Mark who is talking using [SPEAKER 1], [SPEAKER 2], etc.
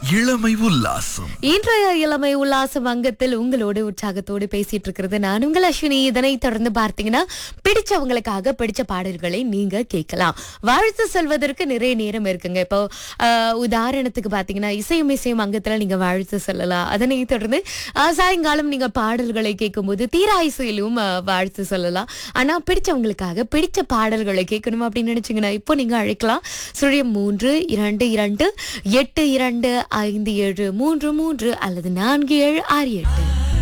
[SPEAKER 1] இளமை உல்லாசம்
[SPEAKER 2] இன்றைய இளமை உல்லாச வங்கத்தில் உங்களோடு உற்சாகத்தோடு பேசிட்டு இருக்கிறது நான் உங்கள் அஸ்வினி இதனை தொடர்ந்து பார்த்தீங்கன்னா பிடிச்சவங்களுக்காக பிடிச்ச பாடல்களை நீங்க கேட்கலாம் வாழ்த்து சொல்வதற்கு நிறைய நேரம் இருக்குங்க இப்போ ஆஹ், உதாரணத்துக்கு பார்த்தீங்கன்னா இசையும் இசையும் அங்கத்துல நீங்க வாழ்த்து சொல்லலாம் அதனை தொடர்ந்து ஆஹ், சாயங்காலம் நீங்க பாடல்களை கேட்கும்போது தீராயிசையிலும் ஆஹ், வாழ்த்து சொல்லலாம் ஆனா பிடிச்சவங்களுக்காக பிடிச்ச பாடல்களை கேட்கணும் அப்படின்னு நினைச்சீங்கன்னா இப்போ நீங்க அழைக்கலாம் சுழியம் மூன்று இரண்டு இரண்டு எட்டு இரண்டு ஐந்து ஏழு மூன்று மூன்று அல்லது நான்கு ஏழு ஆறு எட்டு